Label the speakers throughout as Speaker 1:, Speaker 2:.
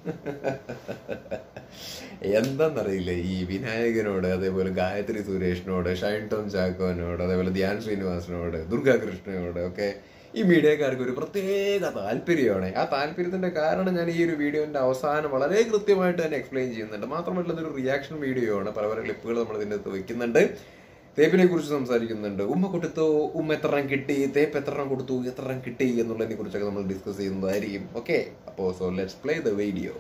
Speaker 1: എന്താന്നറിയില്ല ഈ വിനായകനോട് അതേപോലെ ഗായത്രി സുരേഷിനോട് ഷൈൻ ടോം ചാക്കോനോട് അതേപോലെ ധ്യാൻ ശ്രീനിവാസനോട് ദുർഗാകൃഷ്ണനോട് ഒക്കെ ഈ മീഡിയക്കാർക്ക് ഒരു പ്രത്യേക താല്പര്യമാണ് ആ താല്പര്യത്തിന്റെ കാരണം ഞാൻ ഈ ഒരു വീഡിയോന്റെ അവസാനം വളരെ കൃത്യമായിട്ട് തന്നെ എക്സ്പ്ലെയിൻ ചെയ്യുന്നുണ്ട് മാത്രമല്ല ഇതൊരു റിയാക്ഷൻ വീഡിയോ ആണ് പല പല ക്ലിപ്പുകൾ നമ്മൾ ഇതിൻ്റെ അകത്ത് വെക്കുന്നുണ്ട് തേപ്പിനെ കുറിച്ച് സംസാരിക്കുന്നുണ്ട് ഉമ്മ കൊടുത്തു ഉമ്മ എത്ര എണ്ണം കിട്ടി തേപ്പ് എത്ര എണ്ണം കൊടുത്തു എത്ര എണ്ണം കിട്ടി എന്നുള്ളതിനെ കുറിച്ചൊക്കെ നമ്മൾ ഡിസ്കസ് ചെയ്യുന്നതായിരിക്കും ഓക്കെ അപ്പോൾ so let's play the video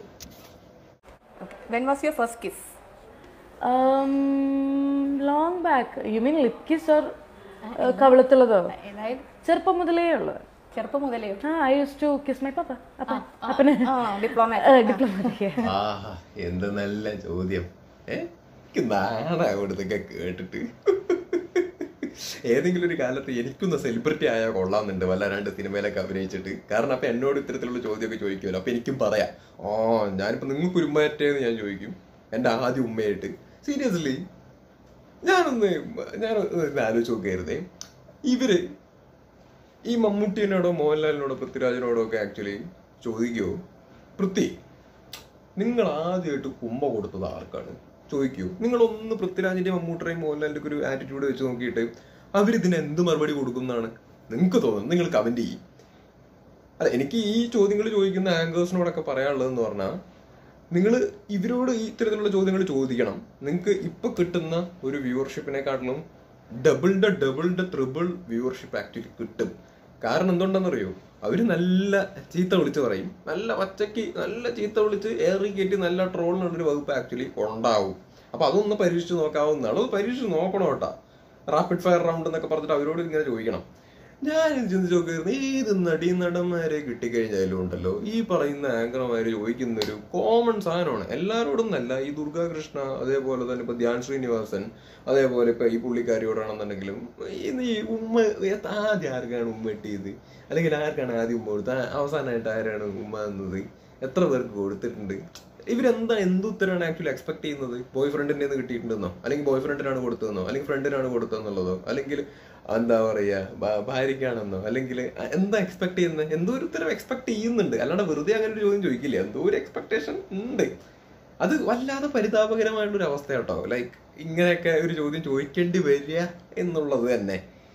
Speaker 2: When was your first kiss?
Speaker 3: Um, long back. You mean lip kiss or uh, കവിളത്തുള്ളതോ
Speaker 2: അതായത്
Speaker 3: ചെറുപ്പം മുതലേ ഉള്ളത്
Speaker 2: ചെറുപ്പം മുതലേ
Speaker 3: ah I use to kiss my പപ്പ അപ്പ അപ്പന്
Speaker 2: ഡിപ്ലോമ
Speaker 3: ഡിപ്ലോമാറ്റിക്
Speaker 1: ആഹാ എന്ത് നല്ല ചോദ്യം ഏ എനിക്ക് നാണ അവിടുത്തെ കേട്ടിട്ട് ഏതെങ്കിലും ഒരു കാലത്ത് എനിക്കൊന്ന് സെലിബ്രിറ്റി ആയാൽ കൊള്ളാമെന്നുണ്ട് വല്ല രണ്ട് സിനിമയിലൊക്കെ അഭിനയിച്ചിട്ട് കാരണം അപ്പൊ എന്നോട് ഇത്തരത്തിലുള്ള ചോദ്യമൊക്കെ ചോദിക്കുമല്ലോ അപ്പൊ എനിക്കും പറയാം ഓ ഞാനിപ്പോ നിങ്ങൾക്ക് ഉമ്മയറ്റേന്ന് ഞാൻ ചോദിക്കും എന്റെ ആദ്യ ഉമ്മയായിട്ട് സീരിയസ്ലി ഞാനൊന്ന് ഞാൻ ആലോചിച്ച് നോക്കായിരുന്നേ ഇവര് ഈ മമ്മൂട്ടിനോടോ മോഹൻലാലിനോടോ പൃഥ്വിരാജിനോടോ ഒക്കെ ആക്ച്വലി ചോദിക്കുമോ പൃഥ്വി നിങ്ങൾ ആദ്യമായിട്ട് ഉമ്മ കൊടുത്തത് ആർക്കാണ് ചോദിക്കൂ നിങ്ങളൊന്ന് പൃഥ്വിരാജിന്റെയും മമ്മൂട്ടറേയും മോഹൻലാലിന്റെ ഒരു ആറ്റിറ്റ്യൂഡ് വെച്ച് നോക്കിയിട്ട് അവരിതിന് എന്ത് മറുപടി കൊടുക്കുന്നതാണ് നിങ്ങൾക്ക് തോന്നുന്നു നിങ്ങൾ കമന്റ് ചെയ്യും അല്ല എനിക്ക് ഈ ചോദ്യങ്ങൾ ചോദിക്കുന്ന ആങ്കേഴ്സിനോടൊക്കെ പറയാനുള്ളതെന്ന് പറഞ്ഞാൽ നിങ്ങൾ ഇവരോട് ഈ ഇത്തരത്തിലുള്ള ചോദ്യങ്ങൾ ചോദിക്കണം നിങ്ങൾക്ക് ഇപ്പൊ കിട്ടുന്ന ഒരു വ്യൂവർഷിപ്പിനെക്കാട്ടിലും ഡബിളിന്റെ ഡബിളിന്റെ ട്രിപ്പിൾ വ്യൂവർഷിപ്പ് ആക്ച്വലി കിട്ടും കാരണം എന്തുകൊണ്ടെന്നറിയോ അവര് നല്ല ചീത്ത വിളിച്ച് പറയും നല്ല പച്ചയ്ക്ക് നല്ല ചീത്ത വിളിച്ച് ഏറി കയറ്റി നല്ല ട്രോളിനുള്ളൊരു വകുപ്പ് ആക്ച്വലി ഉണ്ടാവും അപ്പൊ അതൊന്ന് പരീക്ഷിച്ച് നോക്കാവുന്നതാണ് അത് പരീക്ഷിച്ച് നോക്കണം കേട്ടാ റാപ്പിഡ് ഫയർ റൗണ്ട് എന്നൊക്കെ പറഞ്ഞിട്ട് അവരോട് ഇങ്ങനെ ചോദിക്കണം ഞാൻ ചിന്തിച്ചു നോക്കിയിരുന്നു ഏത് നടി നടന്മാരെ കിട്ടിക്കഴിഞ്ഞാലും ഉണ്ടല്ലോ ഈ പറയുന്ന ആങ്കർമാര് ചോദിക്കുന്ന ഒരു കോമൺ സാധനമാണ് എല്ലാവരോടും നല്ല ഈ ദുർഗാകൃഷ്ണ അതേപോലെ തന്നെ ഇപ്പൊ ധ്യാൻ ശ്രീനിവാസൻ അതേപോലെ ഇപ്പൊ ഈ പുള്ളിക്കാരിയോടാണെന്നുണ്ടെങ്കിലും ഇന്ന് ഈ ഉമ്മ ആദ്യം ആർക്കാണ് ഉമ്മ കിട്ടിയത് അല്ലെങ്കിൽ ആർക്കാണ് ആദ്യം ഉമ്മ കൊടുത്തത് അവസാനമായിട്ട് ആരാണ് ഉമ്മ എന്നത് എത്ര പേർക്ക് കൊടുത്തിട്ടുണ്ട് ഇവരെന്താ എന്ത് ഉത്തരമാണ് ആക്ച്വലി എക്സ്പെക്ട് ചെയ്യുന്നത് ബോയ് ഫ്രണ്ടിന്റെ നിന്ന് കിട്ടിയിട്ടുണ്ടെന്നോ അല്ലെങ്കിൽ ബോയ് ഫ്രണ്ടിനാണ് കൊടുത്തതെന്നോ അല്ലെങ്കിൽ ഫ്രണ്ടിനാണ് കൊടുത്തതെന്നുള്ളതോ അല്ലെങ്കിൽ എന്താ പറയാ ഭാ- ഭാര്യയ്ക്കാണെന്നോ അല്ലെങ്കിൽ എന്താ എക്സ്പെക്ട് ചെയ്യുന്നത് എന്തോ ഒരു ഉത്തരം എക്സ്പെക്ട് ചെയ്യുന്നുണ്ട് അല്ലാണ്ട് വെറുതെ അങ്ങനെ ഒരു ചോദ്യം ചോദിക്കില്ല എന്തോ ഒരു എക്സ്പെക്ടേഷൻ ഉണ്ട് അത് വല്ലാതെ പരിതാപകരമായിട്ടുള്ള ഒരു അവസ്ഥ കേട്ടോ ലൈക്ക് ഇങ്ങനെയൊക്കെ ഒരു ചോദ്യം ചോദിക്കേണ്ടി വരിക എന്നുള്ളത് തന്നെ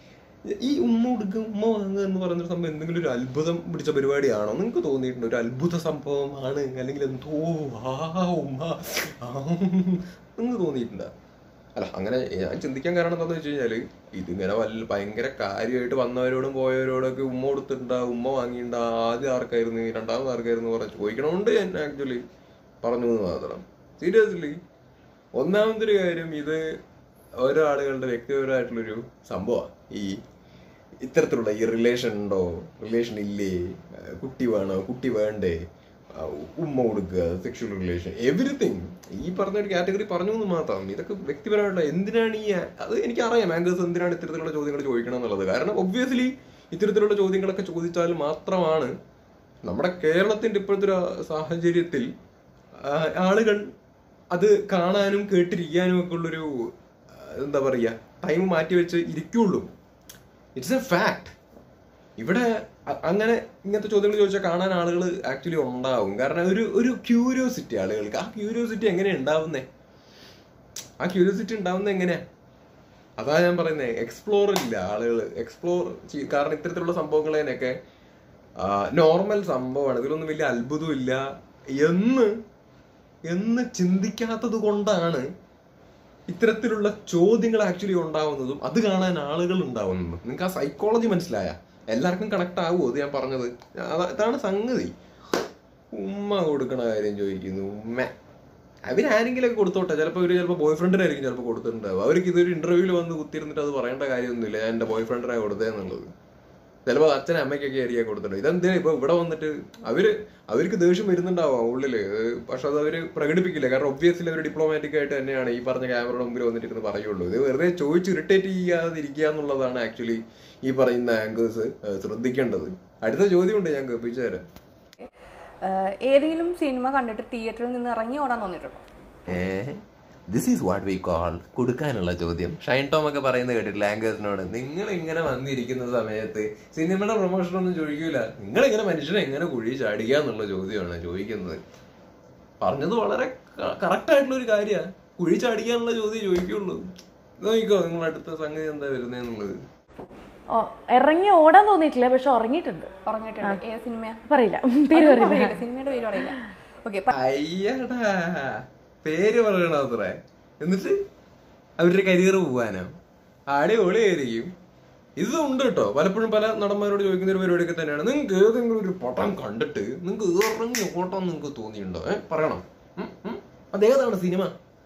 Speaker 1: ഈ ഉമ്മ കൊടുക്കുക ഉമ്മ വാങ്ങുക എന്ന് പറയുന്നൊരു സംഭവം എന്തെങ്കിലും ഒരു അത്ഭുതം പിടിച്ച പരിപാടിയാണോ നിങ്ങൾക്ക് തോന്നിയിട്ടുണ്ട് ഒരു അത്ഭുത സംഭവമാണ് അല്ലെങ്കിൽ എന്തോ ആ ഉമ്മ ആ നിങ്ങൾക്ക് തോന്നിയിട്ടുണ്ടോ അല്ല അങ്ങനെ ഞാൻ ചിന്തിക്കാൻ കാരണം എന്താണെന്ന് വെച്ച് കഴിഞ്ഞാല് ഇതിങ്ങനെ വല്ല ഭയങ്കര കാര്യമായിട്ട് വന്നവരോടും പോയവരോടൊക്കെ ഉമ്മ കൊടുത്തിട്ടുണ്ടാ ഉമ്മ വാങ്ങിയിട്ടുണ്ടാ ആദ്യം ആർക്കായിരുന്നു രണ്ടാമത് ആർക്കായിരുന്നു പറഞ്ഞ് ചോദിക്കണോണ്ട് ഞാൻ ആക്ച്വലി പറഞ്ഞു എന്ന് മാത്രം സീരിയസ്ലി ഒന്നാമതൊരു കാര്യം ഇത് ഓരോ ആളുകളുടെ വ്യക്തിപരമായിട്ടുള്ളൊരു സംഭവമാണ് ഈ ഇത്തരത്തിലുള്ള ഈ റിലേഷൻ ഉണ്ടോ റിലേഷൻ ഇല്ലേ ആ, കുട്ടി വേണോ കുട്ടി വേണ്ടേ ആ, ഉമ്മ കൊടുക്കുക സെക്ഷൽ റിലേഷൻ എവറിത്തിങ് ഈ പറഞ്ഞ ഒരു കാറ്റഗറി പറഞ്ഞു എന്ന് മാത്രം ഇതൊക്കെ വ്യക്തിപരമായിട്ടുള്ള എന്തിനാണ് ഈ അത് എനിക്ക് അറിയാം ആങ്കേഴ്സ് എന്തിനാണ് ഇത്തരത്തിലുള്ള ചോദ്യങ്ങൾ ചോദിക്കണം എന്നുള്ളത് കാരണം ഒബ്വിയസ്ലി ഇത്തരത്തിലുള്ള ചോദ്യങ്ങളൊക്കെ ചോദിച്ചാൽ മാത്രമാണ് നമ്മുടെ കേരളത്തിന്റെ ഇപ്പോഴത്തെ ഒരു സാഹചര്യത്തിൽ ആ, ആളുകൾ അത് കാണാനും കേട്ടിരിക്കാനും ഒക്കെ ഉള്ളൊരു ആ, എന്താ പറയുക ടൈം മാറ്റി വെച്ച് ഇരിക്കുള്ളൂ ഇറ്റ്സ് എ ഫാക്ട് ഇവിടെ അ- അങ്ങനെ ഇങ്ങനത്തെ ചോദ്യങ്ങൾ ചോദിച്ചാൽ കാണാൻ ആളുകൾ ആക്ച്വലി ഉണ്ടാവും കാരണം ഒരു ഒരു ക്യൂരിയോസിറ്റി ആളുകൾക്ക് ആ ക്യൂരിയോസിറ്റി എങ്ങനെ ഉണ്ടാവുന്നേ ആ ക്യൂരിയോസിറ്റി ഉണ്ടാവുന്നത് എങ്ങനെയാ അതാ ഞാൻ പറയുന്നത് എക്സ്പ്ലോർ ഇല്ല ആളുകൾ എക്സ്പ്ലോർ കാരണം ഇത്തരത്തിലുള്ള സംഭവങ്ങളതിനൊക്കെ നോർമൽ സംഭവമാണ് ഇതിലൊന്നും വലിയ അത്ഭുതം ഇല്ല എന്ന് എന്ന് ചിന്തിക്കാത്തത് കൊണ്ടാണ് ഇത്തരത്തിലുള്ള ചോദ്യങ്ങൾ ആക്ച്വലി ഉണ്ടാവുന്നതും അത് കാണാൻ ആളുകൾ ഉണ്ടാവുന്നതും നിങ്ങൾക്ക് ആ സൈക്കോളജി മനസ്സിലായ എല്ലാവർക്കും കണക്ട് ആവുമോ അത് ഞാൻ പറഞ്ഞത് അതാ- ഇതാണ് സംഗതി ഉമ്മ കൊടുക്കണ കാര്യം ചോദിക്കുന്നു ഉമ്മ അവരാരെങ്കിലും ഒക്കെ കൊടുത്തോട്ടെ ചിലപ്പോൾ ഇവര് ചിലപ്പോൾ ബോയ് ഫ്രണ്ടിനായിരിക്കും ചിലപ്പോൾ കൊടുത്തിട്ടുണ്ടാവും അവർക്ക് ഇതൊരു ഇന്റർവ്യൂവിൽ വന്ന് കുത്തിയിരുന്നിട്ട് അത് പറയേണ്ട കാര്യമൊന്നുമില്ല ഞാൻ എന്റെ ബോയ് ഫ്രണ്ടിനാണ് കൊടുത്തതെന്നുള്ളത് ചിലപ്പോൾ അച്ഛനും അമ്മയ്ക്കൊക്കെ ആയിരിക്കും കൊടുത്തിട്ടുണ്ട് ഇതെന്തിനാ ഇപ്പൊ ഇവിടെ വന്നിട്ട് അവര് അവർക്ക് ദേഷ്യം വരുന്നുണ്ടാവാം ഉള്ളില് ഏഹ് പക്ഷെ അത് അവര് പ്രകടിപ്പിക്കില്ല കാരണം ഒബ്വിയസ്ലി അവർ ഡിപ്ലോമാറ്റിക് ആയിട്ട് തന്നെയാണ് ഈ പറഞ്ഞ ക്യാമറയുടെ മുമ്പിൽ വന്നിട്ട് ഇരുന്ന് പറയുള്ളൂ ഇത് വെറുതെ ചോദിച്ച് ഇറിറ്റേറ്റ് ചെയ്യാതിരിക്കുക എന്നുള്ളതാണ് ആക്ച്വലി ഈ പറയുന്ന ആങ്കേഴ്സ് ശ്രദ്ധിക്കേണ്ടത് അടുത്ത ചോദ്യമുണ്ട് ഞാൻ കേൾപ്പിച്ചു തരാം
Speaker 2: ആഹ് ഏതെങ്കിലും സിനിമ കണ്ടിട്ട് തിയേറ്ററിൽ നിന്ന് ഇറങ്ങി ഓടാൻ തോന്നിയിട്ടുണ്ടോ
Speaker 1: this is what we call കൊടുക്കാനുള്ള ചോദ്യം ഷൈൻ ടോം ഒക്കെ പറയുന്നത് കേട്ടിട്ടില്ല ആങ്കേഴ്സിനോട് നിങ്ങൾ ഇങ്ങനെ വന്നിരിക്കുന്ന സമയത്ത് സിനിമയുടെ പ്രൊമോഷൻ ഒന്നും ചോദിക്കൂല നിങ്ങൾ ഇങ്ങനെ മനുഷ്യനെ എങ്ങനെ കുഴി ചാടിക്കുക എന്നുള്ള ചോദ്യമാണ് ചോദിക്കുന്നത് പറഞ്ഞത് വളരെ കറക്റ്റ് ആയിട്ടുള്ള ഒരു കാര്യമാണ് കുഴി ചാടിക്കാനുള്ള ചോദ്യം ചോദിക്കുള്ളൂ നോക്കിക്കോ നിങ്ങളുടെ അടുത്ത സംഗതി എന്താ വരുന്നതെന്നുള്ളത്
Speaker 3: ഓ, ഇറങ്ങി ഓടാൻ തോന്നിയിട്ടില്ല പക്ഷെ ഉറങ്ങിയിട്ടുണ്ട്
Speaker 2: പറഞ്ഞിട്ടുണ്ട് ഏത് സിനിമയാ
Speaker 3: പറയില്ല പേര്
Speaker 2: അത്
Speaker 3: പറയില്ല
Speaker 2: പറയില്ല, സിനിമയുടെ പേര് പറയില്ല ഓക്കെ
Speaker 1: അയ്യടാ പേര് പറയണ അത്രേ എന്നിട്ട് അവരുടെ കരിയർ പോവാനോ അടിപൊളിയായിരിക്കും ഇത് ഉണ്ട് കേട്ടോ പലപ്പോഴും പല നടന്മാരോട് ചോദിക്കുന്ന ഒരു പരിപാടിയൊക്കെ തന്നെയാണ് നിങ്ങൾക്ക് ഏതെങ്കിലും ഒരു പടം കണ്ടിട്ട് നിങ്ങൾക്ക് ഇറങ്ങി ഓട്ടം നിങ്ങൾക്ക് തോന്നിയിട്ടുണ്ടോ ഏ പറയണം ഉം, ഉം. അതേതാണ് സിനിമ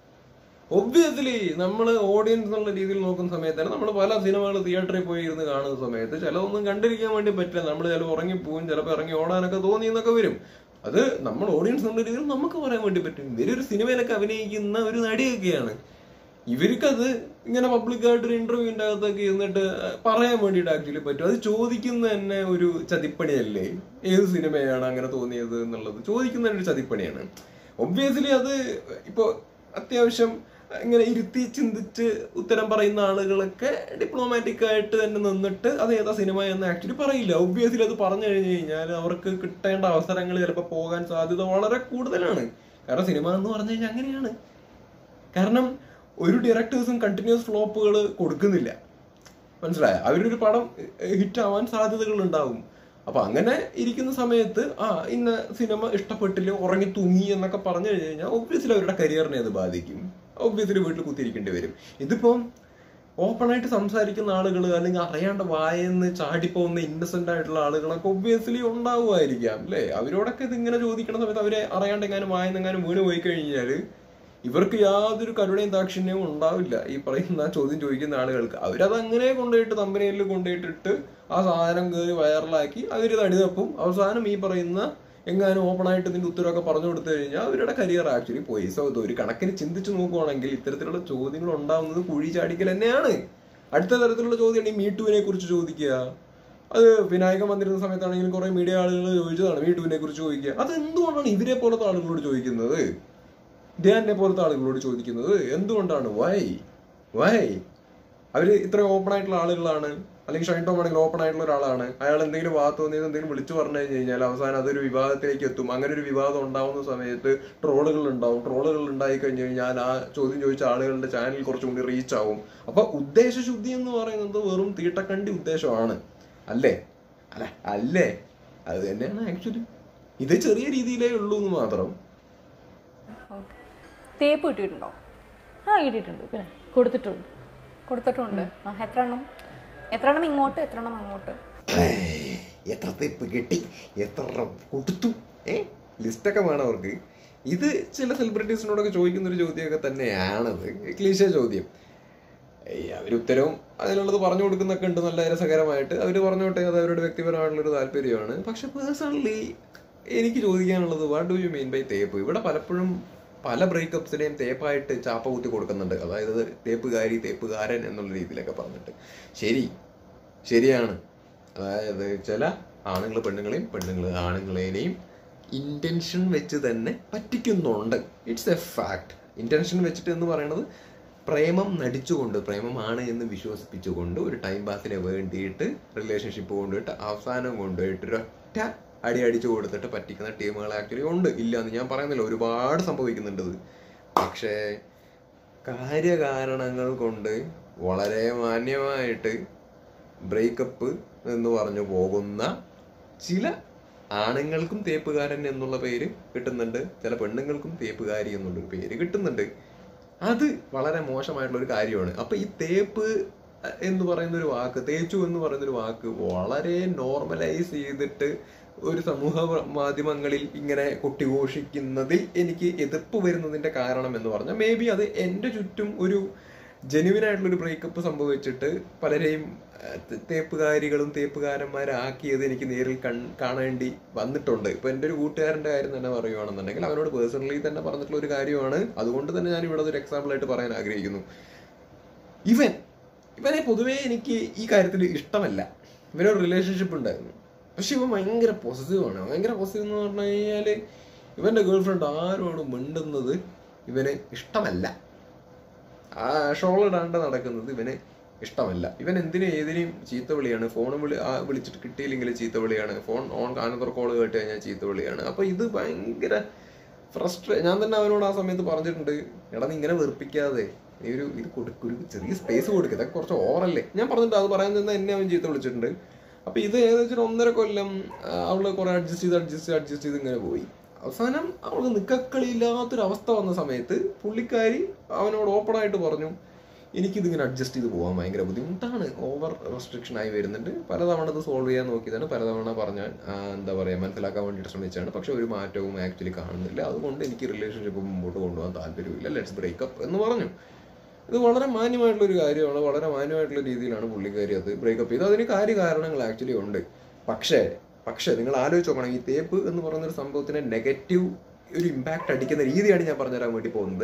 Speaker 1: ഒബ്വിയസ്ലി നമ്മൾ ഓഡിയൻസ് എന്നുള്ള രീതിയിൽ നോക്കുന്ന സമയത്താണ് നമ്മൾ പല സിനിമകൾ തിയേറ്ററിൽ പോയി ഇരുന്ന് കാണുന്ന സമയത്ത് ചിലതൊന്നും കണ്ടിരിക്കാൻ വേണ്ടി പറ്റില്ല നമ്മൾ ചിലപ്പോൾ ഉറങ്ങിപ്പോവും ചിലപ്പോൾ ഇറങ്ങി ഓടാനൊക്കെ തോന്നി എന്നൊക്കെ വരും അത് നമ്മൾ ഓഡിയൻസ് എന്നുള്ള രീതിയിൽ നമുക്ക് പറയാൻ വേണ്ടി പറ്റും ഇവരൊരു സിനിമയിലൊക്കെ അഭിനയിക്കുന്ന ഒരു നടിയൊക്കെയാണ് ഇവർക്കത് ഇങ്ങനെ പബ്ലിക്കായിട്ട് ഒരു ഇന്റർവ്യൂവിന്റെ അകത്തൊക്കെ ഇരുന്നിട്ട് പറയാൻ വേണ്ടിയിട്ട് ആക്ച്വലി പറ്റും അത് ചോദിക്കുന്ന തന്നെ ഒരു ചതിപ്പണിയല്ലേ ഏത് സിനിമയാണ് അങ്ങനെ തോന്നിയത് എന്നുള്ളത് ചോദിക്കുന്ന തന്നെ ഒരു ചതിപ്പണിയാണ് ഒബ്വിയസ്ലി അത് ഇപ്പോ അത്യാവശ്യം ഇങ്ങനെ ഇരുത്തി ചിന്തിച്ച് ഉത്തരം പറയുന്ന ആളുകളൊക്കെ ഡിപ്ലോമാറ്റിക് ആയിട്ട് തന്നെ നിന്നിട്ട് അത് ഏതാ സിനിമ എന്ന് ആക്ച്വലി പറയില്ല ഒബ്വിയസ്ലി അത് പറഞ്ഞു കഴിഞ്ഞു കഴിഞ്ഞാൽ അവർക്ക് കിട്ടേണ്ട അവസരങ്ങൾ ചിലപ്പോൾ പോകാൻ സാധ്യത വളരെ കൂടുതലാണ് കാരണം സിനിമ എന്ന് പറഞ്ഞു കഴിഞ്ഞാൽ അങ്ങനെയാണ് കാരണം ഒരു ഡയറക്ടേഴ്സും കണ്ടിന്യൂസ് ഫ്ലോപ്പുകൾ കൊടുക്കുന്നില്ല മനസ്സിലായ അവരൊരു പടം ഹിറ്റ് ആവാൻ സാധ്യതകൾ ഉണ്ടാവും അപ്പൊ അങ്ങനെ ഇരിക്കുന്ന സമയത്ത് ആ ഇന്ന സിനിമ ഇഷ്ടപ്പെട്ടില്ല ഉറങ്ങി തൂങ്ങി എന്നൊക്കെ പറഞ്ഞു കഴിഞ്ഞു കഴിഞ്ഞാൽ ഒബ്വിയസ്ലി അവരുടെ കരിയറിനെ അത് ബാധിക്കും ഒബ്വിയസ്ലി വീട്ടിൽ കുത്തിയിരിക്കേണ്ടി വരും ഇതിപ്പം ഓപ്പൺ ആയിട്ട് സംസാരിക്കുന്ന ആളുകൾ അല്ലെങ്കിൽ അറിയാണ്ട് വായെന്ന് ചാടിപ്പോകുന്ന ഇന്നസെന്റ് ആയിട്ടുള്ള ആളുകളൊക്കെ ഒബ്വിയസ്ലി ഉണ്ടാവുമായിരിക്കാം അല്ലേ അവരോടൊക്കെ ഇത് ഇങ്ങനെ ചോദിക്കണ സമയത്ത് അവരെ അറിയാണ്ട് എങ്ങാനും വായെന്നെങ്ങാനും വീണ് പോയി കഴിഞ്ഞാൽ ഇവർക്ക് യാതൊരു കരുണയും ദാക്ഷിണ്യവും ഉണ്ടാവില്ല ഈ പറയുന്ന ചോദ്യം ചോദിക്കുന്ന ആളുകൾക്ക് അവരത് അങ്ങനെ കൊണ്ടുപോയിട്ട് തമ്പനയിൽ കൊണ്ടുപോയിട്ടിട്ട് ആ സാധനം കയറി വൈറലാക്കി അവരിത് അടിതപ്പും അവസാനം ഈ പറയുന്ന എങ്ങാനും ഓപ്പൺ ആയിട്ട് ഇതിന്റെ ഉത്തരവൊക്കെ പറഞ്ഞു കൊടുത്തു കഴിഞ്ഞാൽ അവരുടെ കരിയർ ആക്ച്വലി പോയി സോ ഇത് ഒരു കണക്കിന് ചിന്തിച്ചു നോക്കുവാണെങ്കിൽ ഇത്തരത്തിലുള്ള ചോദ്യങ്ങൾ ഉണ്ടാവുന്നത് കുഴി ചാടിക്കൽ തന്നെയാണ് അടുത്ത തരത്തിലുള്ള ചോദ്യമാണ് ഈ മീട്ടുവിനെ കുറിച്ച് ചോദിക്കുക അത് വിനായകൻ വന്നിരുന്ന സമയത്താണെങ്കിലും കുറെ മീഡിയ ആളുകൾ ചോദിച്ചതാണ് മീട്ടുവിനെ കുറിച്ച് ചോദിക്കുക അത് എന്തുകൊണ്ടാണ് ഇവരെ പോലത്തെ ആളുകളോട് ചോദിക്കുന്നത് ധ്യാനെ പോലത്തെ ആളുകളോട് ചോദിക്കുന്നത് എന്തുകൊണ്ടാണ് വൈ വൈ അവര് ഇത്ര ഓപ്പൺ ആയിട്ടുള്ള ആളുകളാണ് അല്ലെങ്കിൽ ഷൈൻ ടോം ആണെങ്കിൽ ഓപ്പൺ ആയിട്ടുള്ള ഒരാളാണ് അയാൾ എന്തെങ്കിലും വാ തോന്നിയത് എന്തെങ്കിലും വിളിച്ചു പറഞ്ഞു കഴിഞ്ഞ് കഴിഞ്ഞാൽ അവസാനം അതൊരു വിവാദത്തിലേക്ക് എത്തും അങ്ങനെ ഒരു വിവാദം ഉണ്ടാവുന്ന സമയത്ത് ട്രോളുകൾ ഉണ്ടാവും ട്രോളുകൾ ഉണ്ടായി കഴിഞ്ഞു കഴിഞ്ഞാൽ ആ ചോദ്യം ചോദിച്ച ആളുകളുടെ ചാനൽ കുറച്ചും കൂടി റീച്ച് ആവും അപ്പൊ ഉദ്ദേശശുദ്ധി എന്ന് പറയുന്നത് വെറും തീട്ടക്കണ്ടി ഉദ്ദേശമാണ് അല്ലേ അല്ല അല്ലേ അത് തന്നെയാണ് ആക്ച്വലി ഇത് ചെറിയ രീതിയിലേ ഉള്ളൂ എന്ന് മാത്രം
Speaker 2: ഓക്കെ തേപ്പ് കിട്ടിയിട്ടുണ്ടോ
Speaker 3: ആ കിട്ടിയിട്ടുണ്ട് പിന്നെ കൊടുത്തിട്ടുണ്ട്
Speaker 2: കൊടുത്തിട്ടുണ്ട് ആ, എത്ര എണ്ണം എത്ര എണ്ണം ഇങ്ങോട്ട് എത്ര എണ്ണം അങ്ങോട്ട്
Speaker 1: ഏയ്, എത്ര തെപ്പ് കിട്ടി എത്ര കൊടുത്തു ഏ ലിസ്റ്റൊക്കെ വേണം അവർക്ക് ഇത് ചില സെലിബ്രിറ്റീസിനോടൊക്കെ ചോദിക്കുന്ന ഒരു ചോദ്യമൊക്കെ തന്നെയാണത് ക്ലീശ ചോദ്യം ഏയ്, അവര് ഉത്തരവും അതിനുള്ളത് പറഞ്ഞു കൊടുക്കുന്നൊക്കെ ഉണ്ട് നല്ല രസകരമായിട്ട് അവർ പറഞ്ഞോട്ടെ അത് അവരുടെ വ്യക്തിപരമായിട്ടുള്ള ഒരു താല്പര്യമാണ് പക്ഷെ പേഴ്സണലി എനിക്ക് ചോദിക്കാനുള്ളത് what do you mean by തേപ്പ് ഇവിടെ പലപ്പോഴും പല ബ്രേക്കപ്സിനെയും തേപ്പായിട്ട് ചാപ്പ കുത്തി കൊടുക്കുന്നുണ്ട് അതായത് തേപ്പുകാരി തേപ്പുകാരൻ എന്നുള്ള രീതിയിലൊക്കെ പറഞ്ഞിട്ട് ശരി ശരിയാണ് അതായത് ചില ആണുങ്ങൾ പെണ്ണുങ്ങളെയും പെണ്ണുങ്ങൾ ആണുങ്ങളെയും ഇന്റൻഷൻ വെച്ച് തന്നെ പറ്റിക്കുന്നുണ്ട് ഇറ്റ്സ് എ ഫാക്ട് ഇന്റൻഷൻ വെച്ചിട്ട് എന്ന് പറയുന്നത് പ്രേമം നടിച്ചുകൊണ്ട് പ്രേമമാണ് എന്ന് വിശ്വസിപ്പിച്ചുകൊണ്ട് ഒരു ടൈം പാസിന് വേണ്ടിയിട്ട് റിലേഷൻഷിപ്പ് കൊണ്ടുപോയിട്ട് അവസാനം കൊണ്ടുപോയിട്ട് ഒരൊറ്റ അടി അടിച്ചു കൊടുത്തിട്ട് പറ്റിക്കുന്ന ടീമുകൾ ആക്ച്വലി ഉണ്ട് ഇല്ല എന്ന് ഞാൻ പറയുന്നില്ല ഒരുപാട് സംഭവിക്കുന്നുണ്ട് ഇത് പക്ഷേ കാര്യകാരണങ്ങൾ കൊണ്ട് വളരെ മാന്യമായിട്ട് ബ്രേക്കപ്പ് എന്ന് പറഞ്ഞു പോകുന്ന ചില ആണുങ്ങൾക്കും തേപ്പുകാരൻ എന്നുള്ള പേര് കിട്ടുന്നുണ്ട് ചില പെണ്ണുങ്ങൾക്കും തേപ്പുകാരി എന്നുള്ളൊരു പേര് കിട്ടുന്നുണ്ട് അത് വളരെ മോശമായിട്ടുള്ള ഒരു കാര്യമാണ് അപ്പൊ ഈ തേപ്പ് എന്ന് പറയുന്ന ഒരു വാക്ക് തേച്ചു എന്ന് പറയുന്ന ഒരു വാക്ക് വളരെ നോർമലൈസ് ചെയ്തിട്ട് ഒരു സമൂഹ മാധ്യമങ്ങളിൽ ഇങ്ങനെ കൊട്ടിഘോഷിക്കുന്നതിൽ എനിക്ക് എതിർപ്പ് വരുന്നതിന്റെ കാരണം എന്ന് പറഞ്ഞാൽ മേ ബി അത് എൻ്റെ ചുറ്റും ഒരു ജെനുവിൻ ആയിട്ടുള്ള ഒരു ബ്രേക്കപ്പ് സംഭവിച്ചിട്ട് പലരെയും ആ, തെ- തേപ്പുകാരികളും തേപ്പുകാരന്മാരാക്കിയത് എനിക്ക് നേരിൽ കൺ കാണേണ്ടി വന്നിട്ടുണ്ട് ഇപ്പൊ എൻ്റെ ഒരു കൂട്ടുകാരന്റെ കാര്യം തന്നെ പറയുവാണെന്നുണ്ടെങ്കിൽ അവനോട് പേഴ്സണലി തന്നെ പറഞ്ഞിട്ടുള്ള ഒരു കാര്യമാണ് അതുകൊണ്ട് തന്നെ ഞാൻ ഇവിടെ ഒരു എക്സാമ്പിൾ ആയിട്ട് പറയാൻ ആഗ്രഹിക്കുന്നു ഇവൻ ഇവനെ പൊതുവേ എനിക്ക് ഈ കാര്യത്തിൽ ഇഷ്ടമല്ല ഇവനൊരു റിലേഷൻഷിപ്പ് ഉണ്ടായിരുന്നു പക്ഷെ ഇവൻ ഭയങ്കര പോസിറ്റീവ് ആണ് ഭയങ്കര പോസിറ്റീവ് എന്ന് പറഞ്ഞു കഴിഞ്ഞാല് ഇവന്റെ ഗേൾ ഫ്രണ്ട് ആരോടും മിണ്ടുന്നത് ഇവന് ഇഷ്ടമല്ല ആ ഷോൾ ഇടാണ്ട് നടക്കുന്നത് ഇവന് ഇഷ്ടമല്ല ഇവൻ എന്തിനും ഏതിനെയും ചീത്ത വിളിയാണ് ഫോൺ വിളി ആ വിളിച്ചിട്ട് കിട്ടിയില്ലെങ്കിൽ ചീത്ത വിളിയാണ് ഫോൺ ഓൺ കാനത്തർ കോൾ കേട്ട് കഴിഞ്ഞാൽ ചീത്ത വിളിയാണ് അപ്പൊ ഇത് ഭയങ്കര ഫ്രസ്ട്രേ ഞാൻ തന്നെ അവനോട് ആ സമയത്ത് പറഞ്ഞിട്ടുണ്ട് എടാ നീ ഇങ്ങനെ വെറുപ്പിക്കാതെ നീ ഒരു ഇത് കൊടുക്ക ഒരു ചെറിയ സ്പേസ് കൊടുക്കുക ഇതൊക്കെ കുറച്ച് ഓവറല്ലേ ഞാൻ പറഞ്ഞിട്ട് അത് പറയാൻ തന്നെ എന്നെ അവൻ ചീത്ത വിളിച്ചിട്ടുണ്ട് അപ്പൊ ഇത് ഏകദേശം ഒരു ഒന്നര കൊല്ലം ആ, അവള് കുറെ അഡ്ജസ്റ്റ് ചെയ്ത് അഡ്ജസ്റ്റ് ചെയ്ത് അഡ്ജസ്റ്റ് ചെയ്ത് ഇങ്ങനെ പോയി അവസാനം അവൾക്ക് നിക്കക്കളിയില്ലാത്തൊരു അവസ്ഥ വന്ന സമയത്ത് പുള്ളിക്കാരി അവനോട് ഓപ്പൺ ആയിട്ട് പറഞ്ഞു എനിക്കിതിങ്ങനെ അഡ്ജസ്റ്റ് ചെയ്ത് പോകാൻ ഭയങ്കര ബുദ്ധിമുട്ടാണ് ഓവർ റെസ്ട്രിക്ഷൻ ആയി വരുന്നുണ്ട് പലതവണ ഇത് സോൾവ് ചെയ്യാൻ നോക്കിയതാണ് പലതവണ പറഞ്ഞാൽ ആ, എന്താ പറയുക മനസ്സിലാക്കാൻ വേണ്ടിയിട്ട് ശ്രമിച്ചാണ് പക്ഷെ ഒരു മാറ്റവും ആക്ച്വലി കാണുന്നില്ല അതുകൊണ്ട് എനിക്ക് റിലേഷൻഷിപ്പ് മുമ്പോട്ട് കൊണ്ടുപോകാൻ താല്പര്യമില്ല ലെറ്റ്സ് ബ്രേക്കപ്പ് എന്ന് പറഞ്ഞു ഇത് വളരെ മാന്യമായിട്ടുള്ള ഒരു കാര്യമാണ് വളരെ മാന്യമായിട്ടുള്ള രീതിയിലാണ് പുള്ളിക്കാരി അത് ബ്രേക്കപ്പ് ചെയ്ത് അതിന് കാര്യ കാരണങ്ങൾ ആക്ച്വലി ഉണ്ട് പക്ഷേ പക്ഷേ നിങ്ങൾ ആലോചിച്ച് നോക്കണം ഈ തേപ്പ് എന്ന് പറയുന്ന ഒരു സംഭവത്തിന് നെഗറ്റീവ് ഒരു ഇമ്പാക്റ്റ് അടിക്കുന്ന രീതിയാണ് ഞാൻ പറഞ്ഞുതരാൻ വേണ്ടി പോകുന്നത്